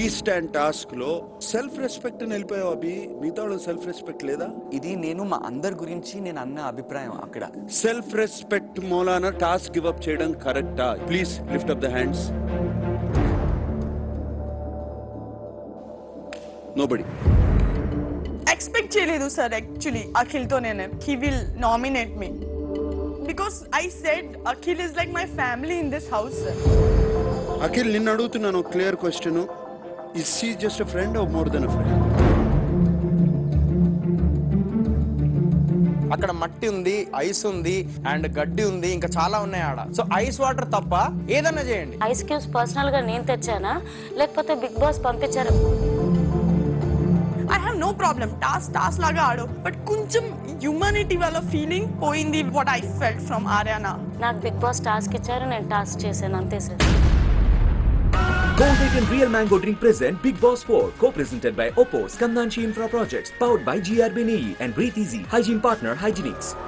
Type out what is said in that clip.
Stand task లో self respect వెళ్ళిపోయావు అభి మిగతా వాళ్ళకి సెల్ఫ్ రెస్పెక్ట్ లేదా ఇది నేను మా అందరి గురించి నేను అన్న అభిప్రాయం అక్కడ సెల్ఫ్ రెస్పెక్ట్ మూలాన టాస్క్ గివ్ అప్ చేయడం కరెక్టా please lift up the hands nobody expect చేయలేదు సార్ యాక్చువల్లీ అఖిల్తో నేను he will nominate me because I said Akhil is like my family in this house sir Akhil నిన్ను అడుగుతున్నాను clear question is see just friend or more than a friend అక్కడ మట్టి ఉంది ice ఉంది and గడ్డి ఉంది ఇంకా చాలా ఉన్నాయి ఆడ సో ఐస్ వాటర్ తప్ప ఏదన్నా చేయండి ఐస్ క్యూబ్స్ పర్సనల్ గా నేను తెచ్చానా లేకపోతే బిగ్ బాస్ పంపించారు I have no problem toss toss లాగా ఆడు బట్ కొంచెం హ్యూమానిటీ వాళ్ళ ఫీలింగ్ పోయింది what I felt from Ariyana నాకు బిగ్ బాస్ టాస్క్ ఇచ్చారు నేను టాస్క్ చేశాను అంతే sir Golden and Real Mango Drink present Big Boss 4, co-presented by Oppo, Skandanchi Infra Projects, powered by GRBNE and Breathe Easy, hygiene partner Hygienics.